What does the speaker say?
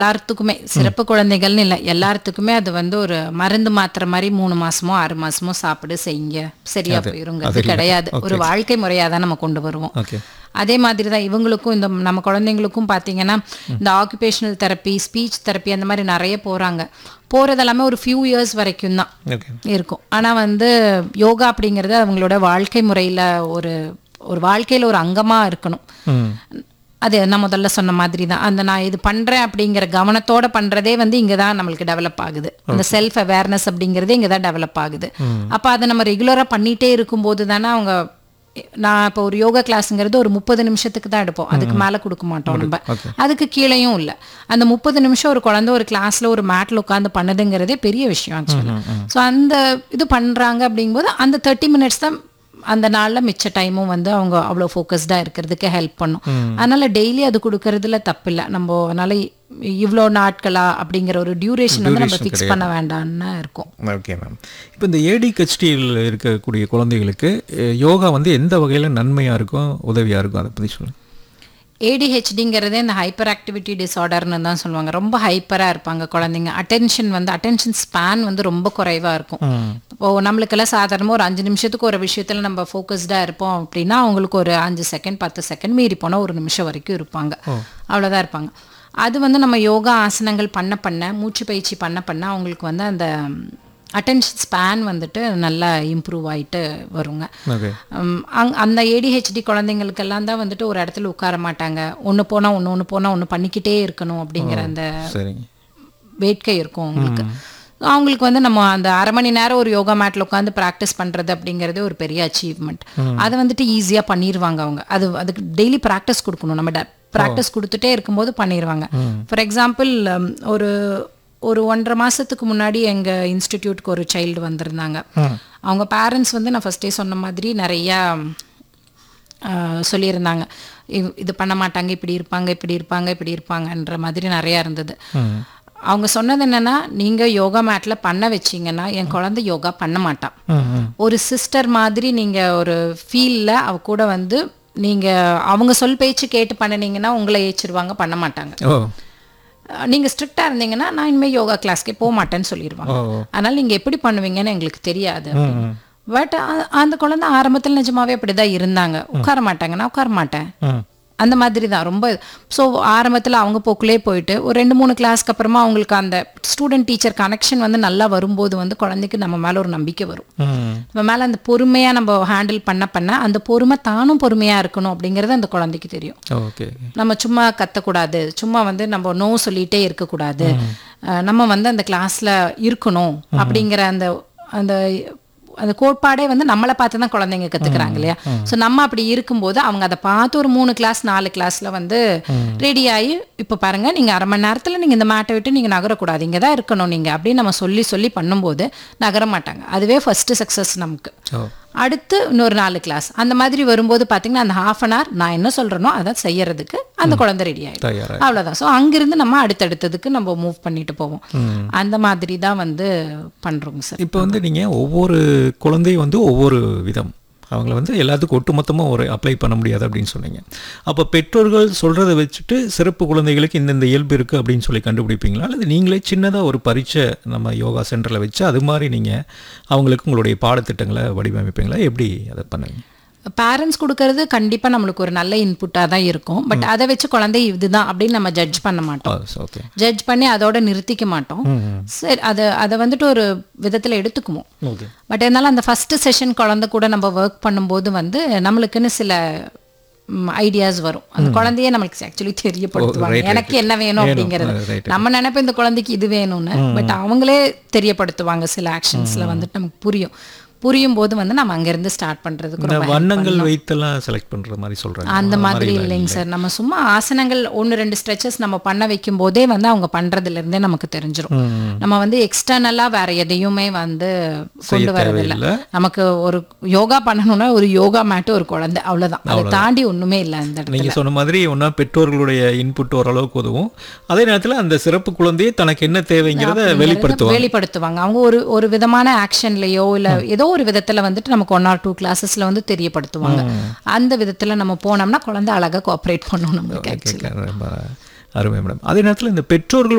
எல்லாத்துக்குமே சிறப்பு குழந்தைகள்னு இல்லை எல்லாத்துக்குமே அது வந்து ஒரு மருந்து மாத்திரை மாதிரி மூணு மாசமோ ஆறு மாசமோ சாப்பிடு செய்யுங்க சரியா போயிருங்கிறது கிடையாது ஒரு வாழ்க்கை முறையா தான் நம்ம கொண்டு வருவோம் ஓகே அதே மாதிரி தான் இவங்களுக்கும் இந்த நம்ம குழந்தைங்களுக்கும் பார்த்தீங்கன்னா இந்த ஆக்குபேஷனல் தெரப்பி ஸ்பீச் தெரப்பி அந்த மாதிரி நிறைய போறாங்க போறது எல்லாமே ஒரு ஃபியூ இயர்ஸ் வரைக்கும் தான் ஓகே இருக்கும் ஆனா வந்து யோகா அப்படிங்கிறது அவங்களோட வாழ்க்கை முறையில ஒரு ஒரு வாழ்க்கையில ஒரு அங்கமா இருக்கணும் ம் அது நான் முதல்ல சொன்ன மாதிரி தான் அந்த நான் இது பண்றேன் அப்படிங்கிற கவனத்தோட பண்றதே வந்து இங்க தான் நம்மளுக்கு டெவலப் ஆகுது அந்த செல்ஃப் அவேர்னஸ் அப்படிங்கிறதே இங்க தான் டெவலப் ஆகுது அப்ப அதை நம்ம ரெகுலரா பண்ணிட்டே இருக்கும்போது தானே அவங்க நான் இப்போ ஒரு யோகா கிளாஸ்ங்கிறது ஒரு முப்பது நிமிஷத்துக்கு தான் எடுப்போம் அதுக்கு மேல கொடுக்க மாட்டோம் நம்ம அதுக்கு கீழேயும் இல்லை அந்த முப்பது நிமிஷம் ஒரு குழந்தை ஒரு கிளாஸ்ல ஒரு மேட்ல உட்காந்து பண்ணுதுங்கிறதே பெரிய விஷயம் ஆக்சுவலி ஸோ அந்த இது பண்றாங்க அப்படிங்கும்போது அந்த தேர்ட்டி மினிட்ஸ் தான் அந்த நாள்ல மிச்ச டைமும் வந்து அவங்க அவ்வளோ ஃபோக்கஸ்டாக இருக்கிறதுக்கு ஹெல்ப் பண்ணும் அதனால டெய்லி அது கொடுக்கறதுல தப்பில்லை நம்ம அதனால இவ்வளோ நாட்களா அப்படிங்கிற ஒரு டியூரேஷன் வந்து நம்ம ஃபிக்ஸ் பண்ண வேண்டாம்னு இருக்கும் ஓகே மேம் இப்போ இந்த ஏடிஹெச்டியில் இருக்கக்கூடிய குழந்தைகளுக்கு அஹ், யோகா வந்து எந்த வகையில் நன்மையாக இருக்கும் உதவியாக இருக்கும் அதை பற்றி சொல்லுங்கள் ஏடிஹெச்டிங்கிறதே இந்த ஹைப்பர் ஆக்டிவிட்டி டிஸார்டர்னு தான் சொல்லுவாங்க ரொம்ப ஹைப்பராக இருப்பாங்க குழந்தைங்க அட்டென்ஷன் வந்து அட்டென்ஷன் ஸ்பேன் வந்து ரொம்ப குறைவாக இருக்கும் இப்போ நம்மளுக்கெல்லாம் சாதாரணமாக ஒரு அஞ்சு நிமிஷத்துக்கு ஒரு விஷயத்தில் நம்ம ஃபோக்கஸ்டாக இருப்போம் அப்படின்னா அவங்களுக்கு ஒரு அஞ்சு செகண்ட் பத்து செகண்ட் மீறி போனால் ஒரு நிமிஷம் வரைக்கும் இருப்பாங்க அவ்வளோதான் இருப்பாங்க அது வந்து நம்ம யோகா ஆசனங்கள் பண்ண பண்ண மூச்சு பயிற்சி பண்ண பண்ண அவங்களுக்கு வந்து அந்த அட்டென்ஷன் ஸ்பேன் வந்துட்டு நல்லா இம்ப்ரூவ் ஆயிட்டு வருங்க ஓகே உம், அங் அந்த ஏடிஹெச்டி குழந்தைங்களுக்கெல்லாம் தான் வந்துட்டு ஒரு இடத்துல உட்கார மாட்டாங்க ஒன்று போனால் ஒன்று ஒன்று போனால் ஒன்று பண்ணிக்கிட்டே இருக்கணும் அப்படிங்கிற அந்த சரிங்க வேட்கை இருக்கும் அவங்களுக்கு அவங்களுக்கு வந்து நம்ம அந்த அரை மணி நேரம் ஒரு யோகா மேட்ல உட்காந்து ப்ராக்டிஸ் பண்றது அப்படிங்கிறதே ஒரு பெரிய அச்சீவ்மெண்ட் அதை வந்துட்டு ஈஸியாக பண்ணிடுவாங்க அவங்க அது அதுக்கு டெய்லி ப்ராக்டிஸ் கொடுக்கணும் நம்ம ப்ராக்டிஸ் கொடுத்துட்டே இருக்கும்போது பண்ணிடுவாங்க ஃபார் எக்ஸாம்பிள் ஒரு ஒரு ஒன்றரை மாசத்துக்கு முன்னாடி எங்க இன்ஸ்டிடியூட்க்கு ஒரு சைல்டு வந்திருந்தாங்க அவங்க பேரண்ட்ஸ் வந்து நான் ஃபர்ஸ்டே சொன்ன மாதிரி நிறையா ஆஹ் சொல்லியிருந்தாங்க இவ்- இது பண்ண மாட்டாங்க இப்படி இருப்பாங்க இப்படி இருப்பாங்க இப்படி இருப்பாங்கன்ற மாதிரி நிறையா இருந்தது அவங்க சொன்னது என்னன்னா நீங்க யோகா மேட்ல பண்ண வச்சீங்கன்னா என் குழந்தை யோகா பண்ண மாட்டான் ம் ம் ஒரு சிஸ்டர் மாதிரி நீங்க ஒரு ஃபீல்ல அவ கூட வந்து நீங்க அவங்க சொல் பேச்சு கேட்டு பண்ணுனீங்கன்னா உங்களை ஏச்சிருவாங்க பண்ண மாட்டாங்க ஓ அஹ் நீங்க ஸ்ட்ரிக்டா இருந்தீங்கன்னா நான் இனிமே யோகா கிளாஸ்க்கே போக மாட்டேன்னு சொல்லிடுவாங்க ஓ அதனால நீங்க எப்படி பண்ணுவீங்கன்னு எங்களுக்கு தெரியாது பட் அந்த குழந்தை ஆரம்பத்தில் நிஜமாவே அப்படிதான் இருந்தாங்க உட்கார மாட்டாங்க நான் உட்கார மாட்டேன் ம் அந்த மாதிரி தான் ரொம்ப ஸோ ஆரம்பத்தில் அவங்க போக்குலே போயிட்டு ஒரு ரெண்டு மூணு கிளாஸ்க்கு அப்புறமா அவங்களுக்கு அந்த ஸ்டூடெண்ட் டீச்சர் கனெக்ஷன் வந்து நல்லா வரும்போது வந்து குழந்தைக்கு நம்ம மேலே ஒரு நம்பிக்கை வரும் ம் நம்ம மேலே அந்த பொறுமையாக நம்ம ஹேண்டில் பண்ண பண்ண அந்த பொறுமை தானும் பொறுமையாக இருக்கணும் அப்படிங்கிறது அந்த குழந்தைக்கு தெரியும் ஓகே நம்ம சும்மா கத்தக்கூடாது சும்மா வந்து நம்ம நோ சொல்லிட்டே இருக்கக்கூடாது அஹ் நம்ம வந்து அந்த கிளாஸ்ல இருக்கணும் அப்படிங்கிற அந்த அந்த அந்த கோட்பாடே வந்து நம்மளை பார்த்து தான் குழந்தைங்க கத்துக்கிறாங்க இல்லையா ஸோ நம்ம அப்படி இருக்கும்போது அவங்க அதை பார்த்து ஒரு மூணு கிளாஸ் நாலு கிளாஸ்ல வந்து ரெடி ஆகி இப்போ பாருங்க நீங்க அரை மணி நேரத்துல நீங்க இந்த மேட்டை விட்டு நீங்க நகரக்கூடாது இங்க தான் இருக்கணும் நீங்க அப்படின்னு நம்ம சொல்லி சொல்லி பண்ணும்போது நகர மாட்டாங்க அதுவே ஃபர்ஸ்ட் சக்சஸ் நமக்கு ஓ அடுத்து இன்னொரு நாலு கிளாஸ் அந்த மாதிரி வரும்போது பார்த்தீங்கன்னா அந்த ஹாஃப் அன் ஹவர் நான் என்ன சொல்றேனோ அதை செய்யறதுக்கு அந்த குழந்தை ரெடி ஆயிடும் தயாரா அவ்வளவுதான் ஸோ அங்கிருந்து நம்ம அடுத்தடுத்ததுக்கு நம்ம மூவ் பண்ணிட்டு போவோம் அந்த மாதிரி தான் வந்து பண்றோங்க சார் இப்போ வந்து நீங்கள் ஒவ்வொரு குழந்தையும் வந்து ஒவ்வொரு விதம் அவங்கள வந்து எல்லாத்துக்கும் ஒட்டுமொத்தமாக ஒரு அப்ளை பண்ண முடியாது அப்படின்னு சொன்னீங்க அப்போ பெற்றோர்கள் சொல்கிறத வச்சுட்டு சிறப்பு குழந்தைகளுக்கு இந்தந்த இயல்பு இருக்குது அப்படின்னு சொல்லி கண்டுபிடிப்பீங்களா அல்லது நீங்களே சின்னதாக ஒரு பரீட்சை நம்ம யோகா சென்டரில் வச்சு அது மாதிரி நீங்கள் அவங்களுக்கு உங்களுடைய பாடத்திட்டங்களை வடிவமைப்பீங்களா எப்படி அதை பண்ணுவீங்க பேரண்ட்ஸ் கொடுக்கறது கண்டிப்பா நம்மளுக்கு ஒரு நல்ல இன்புட்டாக தான் இருக்கும் பட் அதை வச்சு குழந்தை இதுதான் அப்படின்னு நம்ம ஜட்ஜ் பண்ண மாட்டோம் ஓகே ஜட்ஜ் பண்ணி அதோட நிறுத்திக்க மாட்டோம் சரி அதை அதை வந்துட்டு ஒரு விதத்துல எடுத்துக்குவோம் ஓகே பட் இருந்தாலும் அந்த ஃபர்ஸ்ட் செஷன் குழந்தை கூட நம்ம ஒர்க் பண்ணும்போது வந்து நம்மளுக்குன்னு சில ஐடியாஸ் வரும் அந்த குழந்தையே நம்மளுக்கு ஆக்சுவலி தெரியப்படுத்துவாங்க எனக்கு என்ன வேணும் அப்படிங்கிறது right. நம்ம நினைப்போம் இந்த குழந்தைக்கு இது வேணும்னு பட் அவங்களே தெரியப்படுத்துவாங்க சில ஆக்ஷன்ஸ்ல வந்துட்டு நமக்கு புரியும் புரியும் போது வந்து நம்ம அங்கிருந்து ஸ்டார்ட் பண்றதுக்கு இந்த ரொம்ப வண்ணங்கள் வைத்தெல்லாம் செலக்ட் பண்ணுற மாதிரி சொல்கிறாங்க அந்த மாதிரி இல்லைங்க சார் நம்ம சும்மா ஆசனங்கள் ஒன்று ரெண்டு ஸ்ட்ரெச்சஸ் நம்ம பண்ண வைக்கும் போதே வந்து அவங்க பண்றதுல இருந்தே நமக்கு தெரிஞ்சிரும் நம்ம வந்து எக்ஸ்டர்னலா வேற எதையுமே வந்து கொண்டு வரதில்லை தேவையில்லை. நமக்கு ஒரு யோகா பண்ணணும்னா ஒரு யோகா மேட்டு ஒரு குழந்தை அவ்வளவுதான் அதை தாண்டி ஒண்ணுமே இல்லை இந்த இடத்துல நீங்கள் சொன்ன மாதிரி ஒன்றா பெற்றோர்களுடைய இன்புட் ஓரளவுக்கு உதவும் அதே நேரத்தில் அந்த சிறப்பு குழந்தையை தனக்கு என்ன தேவைங்கிறத வெளிப்படுத்துவாங்க வெளிப்படுத்துவாங்க அவங்க ஒரு ஒரு விதமான ஆக்ஷன்லயோ இல்ல ஏதோ ஒரு விதத்துல வந்துட்டு நமக்கு ஒன் ஆர் டூ கிளாஸஸ்ல வந்து தெரியப்படுத்துவாங்க அந்த விதத்துல நம்ம போனோம்னா குழந்தை அழகா கோஆப்ரேட் பண்ணும் நம்மளுக்கு கேட்க ரொம்ப அருமை மேடம் அதே நேரத்தில் இந்த பெற்றோர்கள்